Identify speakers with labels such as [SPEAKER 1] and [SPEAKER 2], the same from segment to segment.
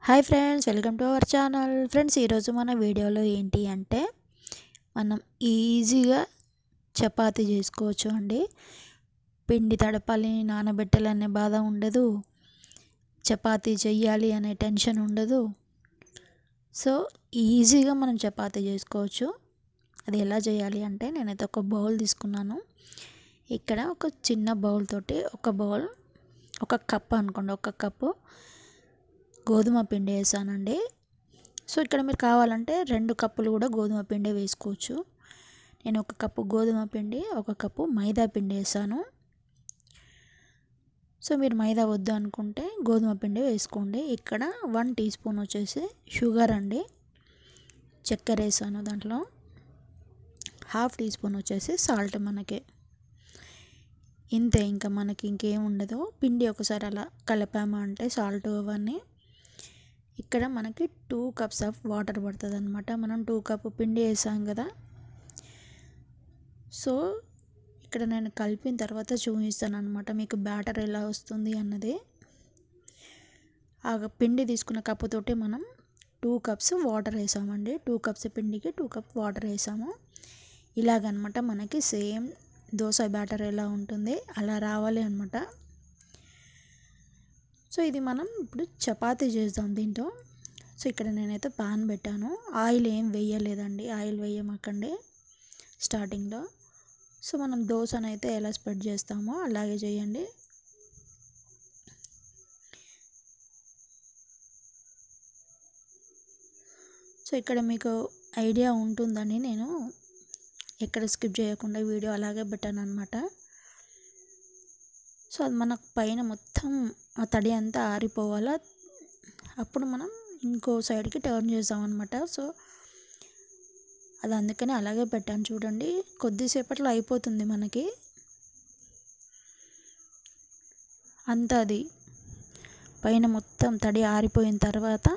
[SPEAKER 1] hi friends welcome to our channel friends ఈరోజు మన వీడియోలో ఏంటి అంటే మనం ఈజీగా చపాతీ చేసుకోవచ్చు అండి పిండి తడపాలి నానబెట్టాలి అనే బాధ ఉండదు చపాతీ చెయ్యాలి అనే టెన్షన్ ఉండదు సో ఈజీగా మనం చపాతీ చేసుకోవచ్చు అది ఎలా చేయాలి అంటే నేనైతే ఒక బౌల్ తీసుకున్నాను ఇక్కడ ఒక చిన్న బౌల్ తోటి ఒక బౌల్ ఒక కప్ అనుకోండి ఒక కప్పు గోధుమ పిండి వేసానండి సో ఇక్కడ మీరు కావాలంటే రెండు కప్పులు కూడా గోధుమ పిండి వేసుకోవచ్చు నేను ఒక కప్పు గోధుమ పిండి ఒక కప్పు మైదా పిండి వేసాను సో మీరు మైదా వద్దు అనుకుంటే గోధుమ పిండి వేసుకోండి ఇక్కడ వన్ టీ స్పూన్ వచ్చేసి షుగర్ అండి చక్కెర వేసాను దాంట్లో హాఫ్ టీ స్పూన్ వచ్చేసి సాల్ట్ మనకి ఇంతే ఇంకా మనకి ఇంకేం ఉండదు పిండి ఒకసారి అలా కలిపామా అంటే సాల్ట్ అవన్నీ ఇక్కడ మనకి టూ కప్స్ ఆఫ్ వాటర్ పడుతుంది అనమాట మనం టూ కప్ పిండి వేసాం కదా సో ఇక్కడ నేను కలిపిన తర్వాత చూపిస్తాను అనమాట మీకు బ్యాటర్ ఎలా వస్తుంది అన్నది ఆ పిండి తీసుకున్న కప్పుతోటి మనం టూ కప్స్ వాటర్ వేసామండి టూ కప్స్ పిండికి టూ కప్ వాటర్ వేసాము ఇలాగనమాట మనకి సేమ్ దోశ బ్యాటర్ ఎలా ఉంటుంది అలా రావాలి అనమాట సో ఇది మనం ఇప్పుడు చపాతీ చేద్దాం దీంతో సో ఇక్కడ నేనైతే పాన్ పెట్టాను ఆయిల్ ఏం వేయలేదండి ఆయిల్ వేయమాకండి స్టార్టింగ్లో సో మనం దోశనైతే ఎలా స్ప్రెడ్ చేస్తామో అలాగే చేయండి సో ఇక్కడ మీకు ఐడియా ఉంటుందని నేను ఎక్కడ స్కిప్ చేయకుండా వీడియో అలాగే పెట్టాను అనమాట సో అది మనకు పైన మొత్తం ఆ తడి అంతా ఆరిపోవాలా అప్పుడు మనం ఇంకో సైడ్కి టర్న్ చేస్తామన్నమాట సో అది అందుకని అలాగే పెట్టాను చూడండి కొద్దిసేపట్లో అయిపోతుంది మనకి అంత అది పైన మొత్తం తడి ఆరిపోయిన తర్వాత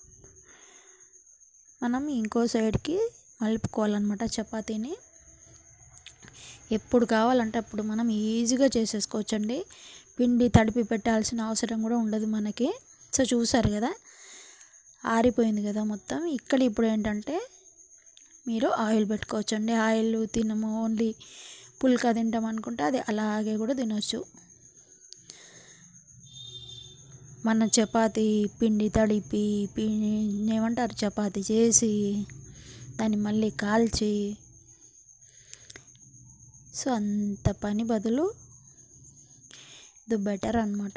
[SPEAKER 1] మనం ఇంకో సైడ్కి మలుపుకోవాలన్నమాట చపాతీని ఎప్పుడు కావాలంటే అప్పుడు మనం ఈజీగా చేసేసుకోవచ్చండి పిండి తడిపి పెట్టాల్సిన అవసరం కూడా ఉండదు మనకి సో చూసారు కదా ఆరిపోయింది కదా మొత్తం ఇక్కడ ఇప్పుడు ఏంటంటే మీరు ఆయిల్ పెట్టుకోవచ్చండి ఆయిల్ తినము ఓన్లీ పుల్కా తింటాం అనుకుంటే అది అలాగే కూడా తినొచ్చు మన చపాతీ పిండి తడిపి పిండి ఏమంటారు చపాతీ చేసి దాన్ని మళ్ళీ కాల్చి సో అంత పని బదులు ఇది బెటర్ అనమాట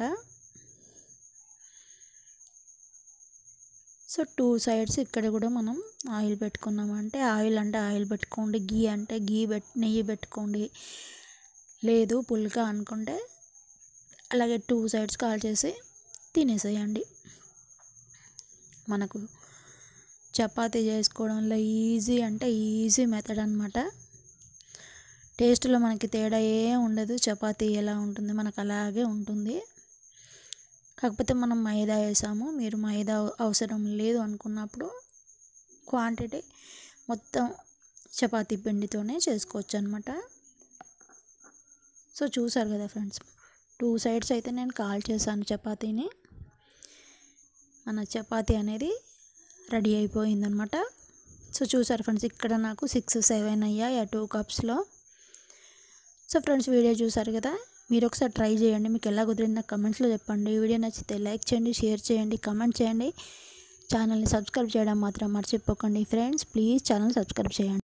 [SPEAKER 1] సో టూ సైడ్స్ ఇక్కడ కూడా మనం ఆయిల్ పెట్టుకున్నామంటే ఆయిల్ అంటే ఆయిల్ పెట్టుకోండి గీ అంటే గీ పెట్ నెయ్యి పెట్టుకోండి లేదు పుల్కా అనుకుంటే అలాగే టూ సైడ్స్ కాల్ చేసి తినేసేయండి మనకు చపాతీ చేసుకోవడంలో ఈజీ అంటే ఈజీ మెథడ్ అనమాట టేస్ట్లో మనకి తేడా ఏం ఉండదు చపాతీ ఎలా ఉంటుంది మనకు అలాగే ఉంటుంది కాకపోతే మనం మైదా వేసాము మీరు మైదా అవసరం లేదు అనుకున్నప్పుడు క్వాంటిటీ మొత్తం చపాతీ పిండితోనే చేసుకోవచ్చు అనమాట సో చూసారు కదా ఫ్రెండ్స్ టూ సైడ్స్ అయితే నేను కాల్ చేశాను చపాతీని మన చపాతీ అనేది రెడీ అయిపోయిందనమాట సో చూసారు ఫ్రెండ్స్ ఇక్కడ నాకు సిక్స్ సెవెన్ అయ్యాయి ఆ టూ కప్స్లో సో ఫ్రెండ్స్ వీడియో చూసారు కదా మీరు ఒకసారి ట్రై చేయండి మీకు ఎలా కుదిరిందో కమెంట్స్లో చెప్పండి వీడియో నచ్చితే లైక్ చేయండి షేర్ చేయండి కమెంట్ చేయండి ఛానల్ని సబ్స్క్రైబ్ చేయడం మాత్రం మర్చిపోకండి ఫ్రెండ్స్ ప్లీజ్ ఛానల్ సబ్స్క్రైబ్ చేయండి